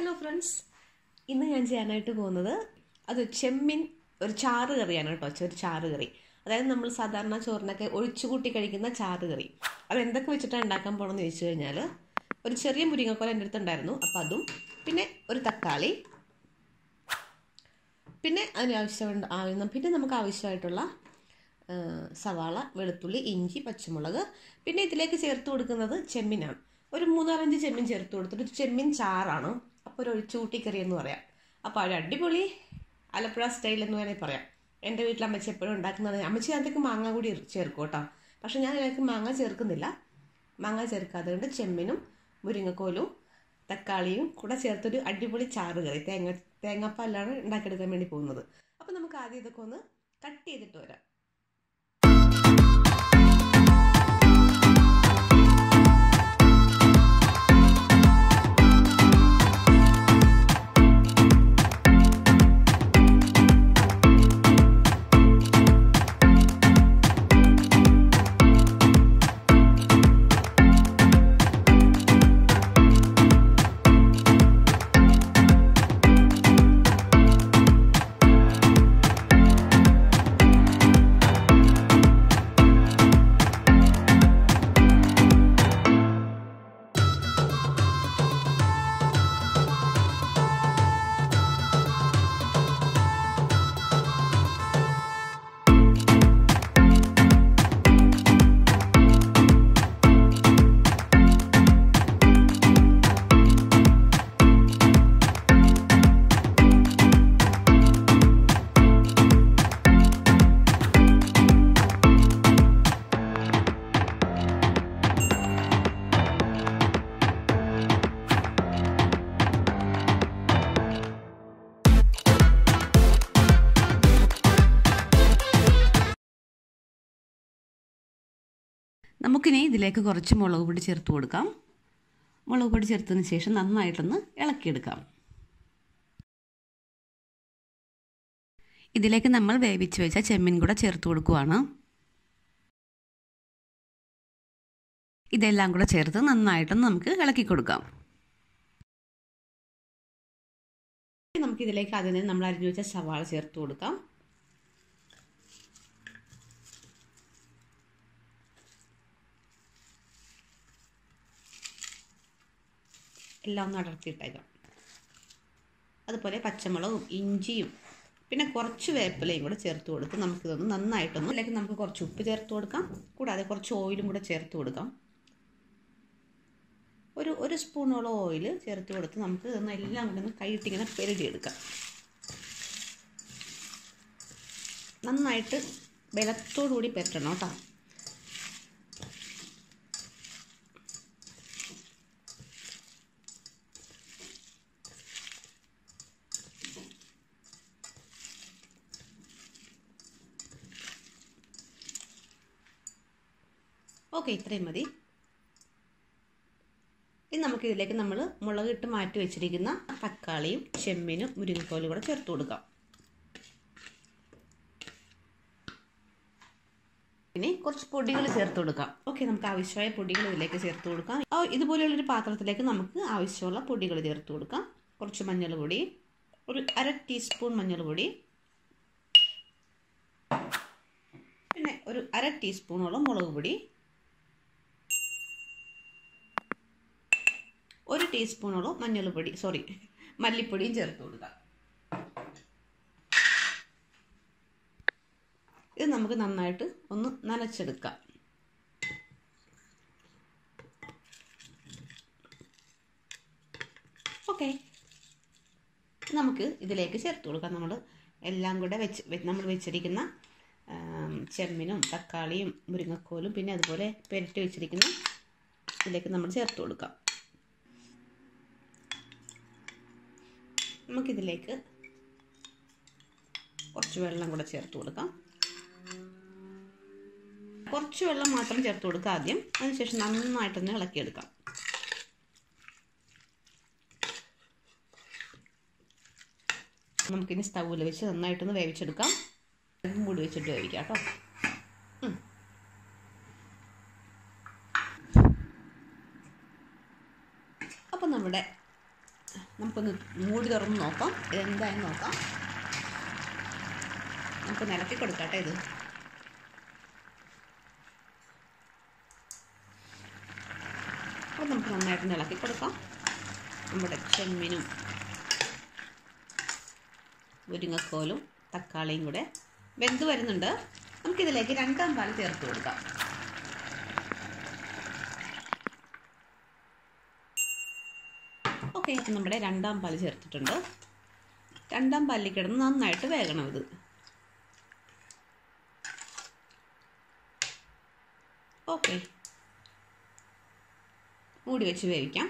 hello friends ഇന്ന് ഞാൻ ചെയ്യാനായിട്ട് പോകുന്നത് അത് ചെമ്മീൻ ഒരു ചാറ് കറിയാണ് കേട്ടോ ഒരു ചാറ് കറി അതായത് നമ്മൾ സാധാരണ ചോറിനൊക്കെ ഒഴിച്ചു കൂട്ടി കഴിക്കുന്ന ചാറ് കറി അത് എന്തൊക്കെ വെച്ചിട്ടാണ് ഉണ്ടാക്കാൻ പോകണമെന്ന് ചോദിച്ചു കഴിഞ്ഞാൽ ഒരു ചെറിയ മുരിങ്ങക്കോല എൻ്റെ അടുത്തുണ്ടായിരുന്നു അപ്പം അതും പിന്നെ ഒരു തക്കാളി പിന്നെ അതിന് ആവശ്യമുണ്ട് ആവുന്ന പിന്നെ നമുക്ക് ആവശ്യമായിട്ടുള്ള ആ, സവാള വെളുത്തുള്ളി ഇഞ്ചി പച്ചമുളക് പിന്നെ ഇതിലേക്ക് ചേർത്ത് കൊടുക്കുന്നത് ചെമ്മീനാണ് ഒരു മൂന്നാലഞ്ച് ചെമ്മീൻ ചേർത്ത് കൊടുത്തിട്ട് ഒരു ചെമ്മീൻ ചാറാണ് അപ്പോൾ ഒരു ഒഴിച്ചുകൂട്ടി കറി എന്ന് പറയാം അപ്പോൾ ഒരു അടിപൊളി ആലപ്പുഴ സ്റ്റൈൽ എന്ന് വേണമെങ്കിൽ പറയാം എൻ്റെ വീട്ടിൽ അമ്മച്ചി എപ്പോഴും ഉണ്ടാക്കുന്നത് അമ്മച്ചി അതിലേക്ക് മാങ്ങ കൂടി ചേർക്കും കേട്ടോ പക്ഷെ ഞാൻ അതിലേക്ക് മാങ്ങ ചേർക്കുന്നില്ല മാങ്ങ ചേർക്കാതെ കൊണ്ട് ചെമ്മീനും മുരിങ്ങക്കോലും തക്കാളിയും കൂടെ ചേർത്തൊരു അടിപൊളി ചാറ് കറി തേങ്ങ തേങ്ങാപ്പാലാണ് ഉണ്ടാക്കിയെടുക്കാൻ വേണ്ടി പോകുന്നത് അപ്പോൾ നമുക്ക് ആദ്യം ഇതൊക്കെ ഒന്ന് കട്ട് ചെയ്തിട്ട് വരാം നമുക്കിനി ഇതിലേക്ക് കുറച്ച് മുളക് പൊടി ചേർത്ത് കൊടുക്കാം മുളക് പൊടി ചേർത്തതിന് ശേഷം നന്നായിട്ടൊന്ന് ഇളക്കിയെടുക്കാം ഇതിലേക്ക് നമ്മൾ വേവിച്ച് വെച്ച ചെമ്മീൻ കൂടെ ചേർത്ത് കൊടുക്കുവാണ് ഇതെല്ലാം കൂടെ ചേർത്ത് നന്നായിട്ടൊന്ന് നമുക്ക് ഇളക്കി കൊടുക്കാം നമുക്കിതിലേക്ക് അതിന് നമ്മൾ അരിഞ്ഞു വെച്ച സവാള ചേർത്ത് കൊടുക്കാം എല്ലാം ഒന്ന് അടർത്തിയിട്ടേക്കാം അതുപോലെ പച്ചമുളകും ഇഞ്ചിയും പിന്നെ കുറച്ച് വേപ്പിലയും കൂടെ ചേർത്ത് കൊടുത്ത് നമുക്കിതൊന്ന് നന്നായിട്ടൊന്ന് അല്ലെങ്കിൽ നമുക്ക് കുറച്ച് ഉപ്പ് ചേർത്ത് കൊടുക്കാം കൂടാതെ കുറച്ച് ഓയിലും കൂടെ ചേർത്ത് കൊടുക്കാം ഒരു ഒരു സ്പൂണോളം ഓയിൽ ചേർത്ത് കൊടുത്ത് നമുക്ക് ഇതൊന്ന് എല്ലാം കൂടെ ഒന്ന് കൈയിട്ടിങ്ങനെ പെരുടിയെടുക്കാം നന്നായിട്ട് ബലത്തോടുകൂടി പെരട്ടണം കേട്ടോ ഓക്കെ ഇത്രയും മതി ഇനി നമുക്ക് ഇതിലേക്ക് നമ്മൾ മുളക് ഇട്ട് മാറ്റി വെച്ചിരിക്കുന്ന തക്കാളിയും ചെമ്മീനും മുരിങ്ങക്കോലും കൂടെ ചേർത്ത് കൊടുക്കാം ഇനി കുറച്ച് പൊടികൾ ചേർത്ത് കൊടുക്കാം ഓക്കെ നമുക്ക് ആവശ്യമായ പൊടികൾ ഇതിലേക്ക് ചേർത്ത് കൊടുക്കാം ആ ഇതുപോലെയുള്ളൊരു പാത്രത്തിലേക്ക് നമുക്ക് ആവശ്യമുള്ള പൊടികൾ ചേർത്ത് കൊടുക്കാം കുറച്ച് മഞ്ഞൾ പൊടി ഒരു അര ടീസ്പൂൺ മഞ്ഞൾ പൊടി പിന്നെ ഒരു അര ടീസ്പൂണോളം മുളക് പൊടി ഒരു ടീസ്പൂണോളം മഞ്ഞൾപ്പൊടി സോറി മല്ലിപ്പൊടിയും ചേർത്ത് കൊടുക്കാം ഇത് നമുക്ക് നന്നായിട്ട് ഒന്ന് നനച്ചെടുക്കാം ഓക്കെ നമുക്ക് ഇതിലേക്ക് ചേർത്ത് കൊടുക്കാം നമ്മൾ എല്ലാം കൂടെ വെച്ച് നമ്മൾ വെച്ചിരിക്കുന്ന ചെമ്മീനും തക്കാളിയും മുരിങ്ങക്കോലും പിന്നെ അതുപോലെ പെരട്ടി വെച്ചിരിക്കുന്ന ഇതിലേക്ക് നമ്മൾ ചേർത്ത് കൊടുക്കാം നമുക്കിതിലേക്ക് കുറച്ച് വെള്ളം കൂടെ ചേർത്ത് കൊടുക്കാം കുറച്ച് വെള്ളം മാത്രം ചേർത്ത് കൊടുക്കുക ആദ്യം അതിനുശേഷം നന്നായിട്ടൊന്ന് ഇളക്കിയെടുക്കാം നമുക്കിനി സ്റ്റൗവിൽ വെച്ച് നന്നായിട്ടൊന്ന് വേവിച്ചെടുക്കാം മൂടി വെച്ചിട്ട് വേവിക്കാം കേട്ടോ അപ്പം നമ്മുടെ നമുക്കൊന്ന് മൂടി തുറന്ന് നോക്കാം ഇതെന്തായെന്ന് നോക്കാം നമുക്ക് നിലക്കി കൊടുക്കട്ടെ ഇത് അപ്പോൾ നമുക്ക് നന്നായിട്ട് ഇളക്കി കൊടുക്കാം നമ്മുടെ ചെമ്മീനും മുരിങ്ങക്കോലും തക്കാളിയും കൂടെ വെന്ത് വരുന്നുണ്ട് നമുക്കിതിലേക്ക് രണ്ടാം പാൽ ചേർത്ത് കൊടുക്കാം ഓക്കെ അപ്പം നമ്മുടെ രണ്ടാം പാൽ ചേർത്തിട്ടുണ്ട് രണ്ടാം പാലിൽ കിടന്ന് നന്നായിട്ട് വേകണം ഇത് ഓക്കെ മൂടി വെച്ച് വേവിക്കാം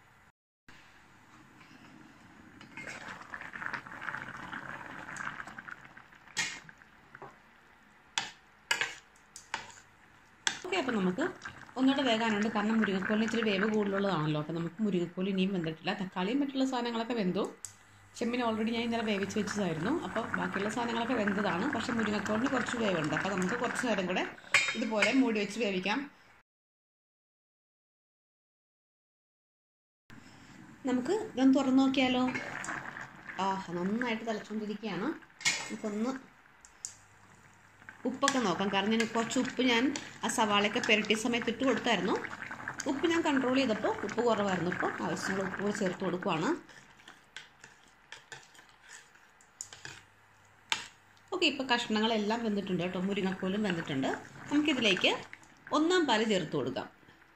ഓക്കെ അപ്പോൾ നമുക്ക് ഒന്നുകൂടെ വേകാനുണ്ട് കാരണം മുരിങ്ങക്കോലിന് ഇച്ചിരി വേവ് കൂടുതലുള്ളതാണല്ലോ അപ്പോൾ നമുക്ക് മുരിങ്ങക്കോൽ ഇനിയും വെന്തിട്ടില്ല തക്കാളിയും മറ്റുള്ള സാധനങ്ങളൊക്കെ വെന്തു ചെമ്മീൻ ഓൾറെഡി ഞാൻ ഇന്നലെ വേവിച്ച് വെച്ചതായിരുന്നു അപ്പോൾ ബാക്കിയുള്ള സാധനങ്ങളൊക്കെ വെന്തതാണ് പക്ഷേ മുരിങ്ങക്കോലിന് കുറച്ച് വേവുണ്ട് അപ്പോൾ നമുക്ക് കുറച്ച് നേരം കൂടെ ഇതുപോലെ മൂടി വെച്ച് വേവിക്കാം നമുക്ക് ഇതൊന്ന് തുറന്നു നോക്കിയാലോ ആ നന്നായിട്ട് തിളച്ചുകൊണ്ടിരിക്കുകയാണ് നമുക്കൊന്ന് ഉപ്പൊക്കെ നോക്കാം കാരണം ഞാൻ കുറച്ച് ഉപ്പ് ഞാൻ ആ സവാളയൊക്കെ പുരട്ടിയ സമയത്ത് ഇട്ട് കൊടുത്തായിരുന്നു ഉപ്പ് ഞാൻ കൺട്രോൾ ചെയ്തപ്പോൾ ഉപ്പ് കുറവായിരുന്നു ഇപ്പോൾ ആവശ്യമുള്ള ഉപ്പ് കൂടെ ചേർത്ത് കൊടുക്കുവാണ് ഓക്കെ ഇപ്പോൾ കഷ്ണങ്ങളെല്ലാം വെന്തിട്ടുണ്ട് കേട്ടോ മുരിങ്ങക്കോലും വെന്തിട്ടുണ്ട് നമുക്കിതിലേക്ക് ഒന്നാം പാല് ചേർത്ത് കൊടുക്കാം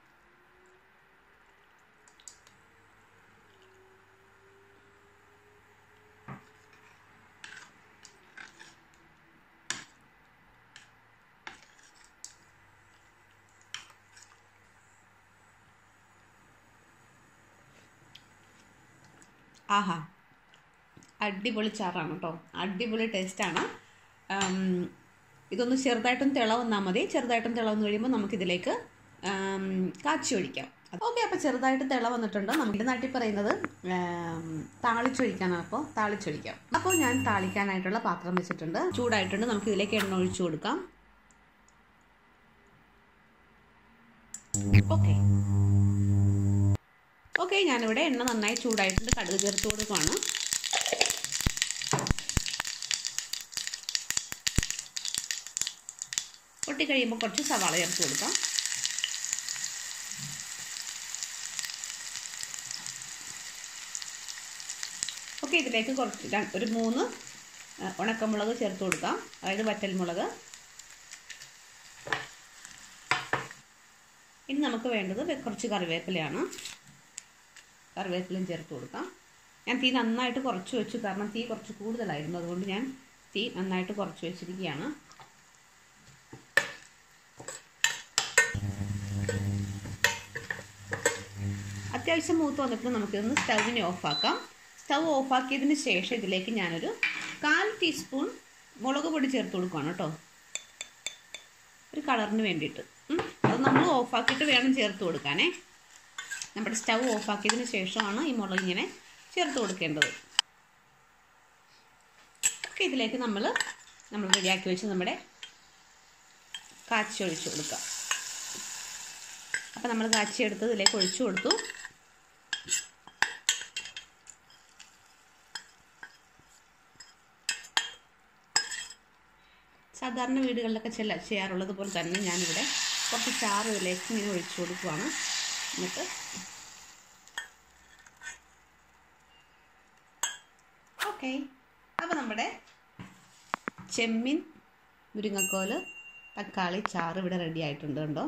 ആഹാ അടിപൊളി ചാറാണ് കേട്ടോ അടിപൊളി ടേസ്റ്റാണ് ഇതൊന്ന് ചെറുതായിട്ടും തിളവന്നാൽ മതി ചെറുതായിട്ടും തിളവന്ന് കഴിയുമ്പോൾ നമുക്കിതിലേക്ക് കാച്ചി ഒഴിക്കാം ഓക്കെ അപ്പോൾ ചെറുതായിട്ട് തിള വന്നിട്ടുണ്ട് നമ്മുടെ നാട്ടിൽ പറയുന്നത് താളിച്ചൊഴിക്കാനാണ് അപ്പോൾ താളിച്ചൊഴിക്കാം അപ്പോൾ ഞാൻ താളിക്കാനായിട്ടുള്ള പാത്രം വെച്ചിട്ടുണ്ട് ചൂടായിട്ടുണ്ട് നമുക്ക് ഇതിലേക്ക് എണ്ണ ഒഴിച്ചു കൊടുക്കാം ഓക്കെ ഓക്കെ ഞാനിവിടെ എണ്ണ നന്നായി ചൂടായിട്ടുണ്ട് കടുക് ചേർത്ത് കൊടുക്കുവാണ് പൊട്ടി കഴിയുമ്പോൾ കുറച്ച് സവാള ചേർത്ത് കൊടുക്കാം ഓക്കെ ഇതിലേക്ക് കുറച്ച് ഒരു മൂന്ന് ഉണക്കമുളക് ചേർത്ത് കൊടുക്കാം അതായത് വറ്റൽമുളക് ഇനി നമുക്ക് വേണ്ടത് കുറച്ച് കറിവേപ്പിലയാണ് കറിവേപ്പിലയും ചേർത്ത് കൊടുക്കാം ഞാൻ തീ നന്നായിട്ട് കുറച്ച് വെച്ചു കാരണം തീ കുറച്ച് കൂടുതലായിരുന്നു അതുകൊണ്ട് ഞാൻ തീ നന്നായിട്ട് കുറച്ച് വെച്ചിരിക്കുകയാണ് അത്യാവശ്യം മൂത്ത് വന്നപ്പോൾ നമുക്കിതൊന്ന് സ്റ്റൗവിനെ ഓഫാക്കാം സ്റ്റൗ ഓഫാക്കിയതിന് ശേഷം ഇതിലേക്ക് ഞാനൊരു കാൽ ടീസ്പൂൺ മുളക് പൊടി ചേർത്ത് കൊടുക്കുകയാണ് കേട്ടോ ഒരു കളറിന് വേണ്ടിയിട്ട് അത് നമ്മൾ ഓഫാക്കിയിട്ട് വേണം ചേർത്ത് കൊടുക്കാനേ നമ്മുടെ സ്റ്റൗ ഓഫാക്കിയതിന് ശേഷമാണ് ഈ മുളക് ഇങ്ങനെ ചേർത്ത് കൊടുക്കേണ്ടത് ഓക്കെ ഇതിലേക്ക് നമ്മൾ നമ്മൾ റെഡിയാക്കി വെച്ച് നമ്മുടെ കാച്ചി ഒഴിച്ചു കൊടുക്കാം അപ്പം നമ്മൾ കാച്ചി എടുത്ത് ഇതിലേക്ക് ഒഴിച്ചു കൊടുത്തു സാധാരണ വീടുകളിലൊക്കെ ചെല്ല ചെയ്യാറുള്ളത് പോലെ തന്നെ ഞാനിവിടെ കുറച്ച് ചാറ് ഇതിലേക്ക് ഇങ്ങനെ ഒഴിച്ചു കൊടുക്കുവാണ് എന്നിട്ട് ഓക്കെ അപ്പോൾ നമ്മുടെ ചെമ്മീൻ മുരിങ്ങക്കോല് തക്കാളി ചാറ് ഇവിടെ റെഡി ആയിട്ടുണ്ട് കണ്ടോ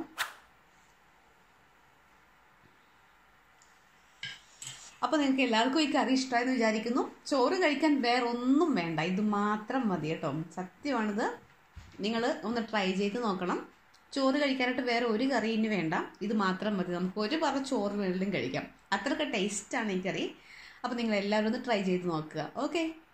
അപ്പോൾ നിങ്ങൾക്ക് എല്ലാവർക്കും ഈ കറി ഇഷ്ടമായെന്ന് വിചാരിക്കുന്നു ചോറ് കഴിക്കാൻ വേറെ ഒന്നും വേണ്ട ഇത് മാത്രം മതി കേട്ടോ സത്യമാണിത് നിങ്ങൾ ഒന്ന് ട്രൈ ചെയ്ത് നോക്കണം ചോറ് കഴിക്കാനായിട്ട് വേറെ ഒരു കറി ഇനി വേണ്ട ഇത് മാത്രം മതി നമുക്ക് ഒരു പറ ചോറ് വേണമെങ്കിലും കഴിക്കാം അത്രയ്ക്ക് ടേസ്റ്റാണ് ഈ കറി അപ്പോൾ നിങ്ങൾ എല്ലാവരും ഒന്ന് ട്രൈ ചെയ്ത് നോക്കുക ഓക്കെ